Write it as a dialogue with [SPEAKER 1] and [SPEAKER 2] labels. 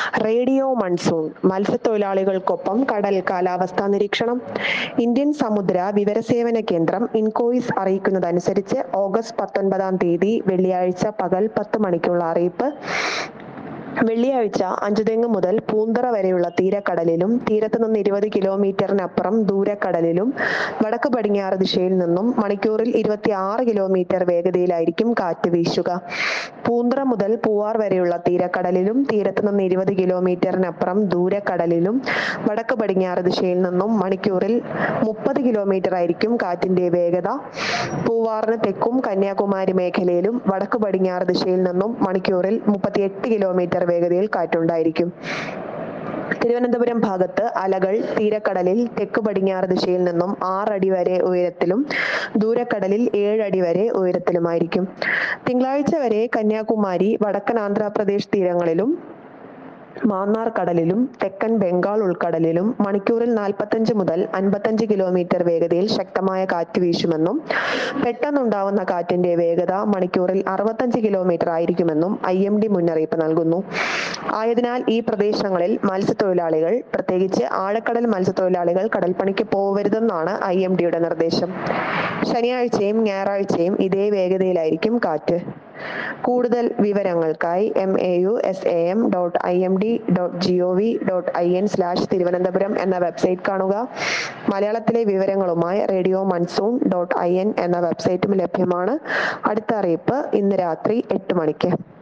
[SPEAKER 1] radio monsoon മത്സ്യത്തൊഴിലാളികൾക്കൊപ്പം കടൽ കാലാവസ്ഥാ നിരീക്ഷണം ഇന്ത്യൻ സമുദ്ര വിവരസേവന കേന്ദ്രം ഇൻകോയിസ് അറിയിക്കുന്നതനുസരിച്ച് ഓഗസ്റ്റ് പത്തൊൻപതാം തീയതി വെള്ളിയാഴ്ച പകൽ പത്ത് മണിക്കുള്ള അറിയിപ്പ് വെള്ളിയാഴ്ച അഞ്ചുതെങ്ങ് മുതൽ പൂന്തറ വരെയുള്ള തീരക്കടലിലും തീരത്ത് നിന്ന് ഇരുപത് കിലോമീറ്ററിനപ്പുറം ദൂരക്കടലിലും വടക്ക് പടിഞ്ഞാറ് ദിശയിൽ നിന്നും മണിക്കൂറിൽ ഇരുപത്തി ആറ് കിലോമീറ്റർ വേഗതയിലായിരിക്കും കാറ്റ് വീശുക പൂന്തറ മുതൽ പൂവാർ വരെയുള്ള തീരക്കടലിലും തീരത്ത് നിന്ന് ഇരുപത് കിലോമീറ്ററിനപ്പുറം ദൂരക്കടലിലും വടക്ക് പടിഞ്ഞാറ് ദിശയിൽ നിന്നും മണിക്കൂറിൽ മുപ്പത് കിലോമീറ്റർ ആയിരിക്കും കാറ്റിന്റെ വേഗത പൂവാറിന് തെക്കും കന്യാകുമാരി മേഖലയിലും വടക്ക് പടിഞ്ഞാറ് ദിശയിൽ നിന്നും മണിക്കൂറിൽ മുപ്പത്തിയെട്ട് കിലോമീറ്റർ വേഗതയിൽ കാറ്റുണ്ടായിരിക്കും തിരുവനന്തപുരം ഭാഗത്ത് അലകൾ തീരക്കടലിൽ തെക്ക് പടിഞ്ഞാറ് ദിശയിൽ നിന്നും ആറടി വരെ ഉയരത്തിലും ദൂരക്കടലിൽ ഏഴടി വരെ ഉയരത്തിലുമായിരിക്കും തിങ്കളാഴ്ച വരെ കന്യാകുമാരി വടക്കൻ ആന്ധ്രാപ്രദേശ് തീരങ്ങളിലും മാന്നാർ കടലിലും തെക്കൻ ബംഗാൾ ഉൾക്കടലിലും മണിക്കൂറിൽ നാൽപ്പത്തഞ്ച് മുതൽ അൻപത്തഞ്ച് കിലോമീറ്റർ വേഗതയിൽ ശക്തമായ കാറ്റ് വീശുമെന്നും പെട്ടെന്നുണ്ടാവുന്ന കാറ്റിന്റെ വേഗത മണിക്കൂറിൽ അറുപത്തഞ്ച് കിലോമീറ്റർ ആയിരിക്കുമെന്നും ഐ എം ഡി മുന്നറിയിപ്പ് നൽകുന്നു ആയതിനാൽ ഈ പ്രദേശങ്ങളിൽ മത്സ്യത്തൊഴിലാളികൾ പ്രത്യേകിച്ച് ആഴക്കടൽ മത്സ്യത്തൊഴിലാളികൾ കടൽപ്പണിക്ക് പോവരുതെന്നാണ് ഐ എം ഡിയുടെ നിർദ്ദേശം ശനിയാഴ്ചയും ഞായറാഴ്ചയും ഇതേ വേഗതയിലായിരിക്കും കാറ്റ് കൂടുതൽ വിവരങ്ങൾക്കായി M A U S A M dot I M D dot G O V dot I N slash Thiruvananthapuram എന്ന വെബ്സൈറ്റ് കാണുക മലയാളത്തിലെ വിവരങ്ങളുമായി radio monsoon dot I N എന്ന വെബ്സൈറ്റും ലഭ്യമാണ് അടുത്ത അറിയിപ്പ് ഇന്ന് രാത്രി എട്ട് മണിക്ക്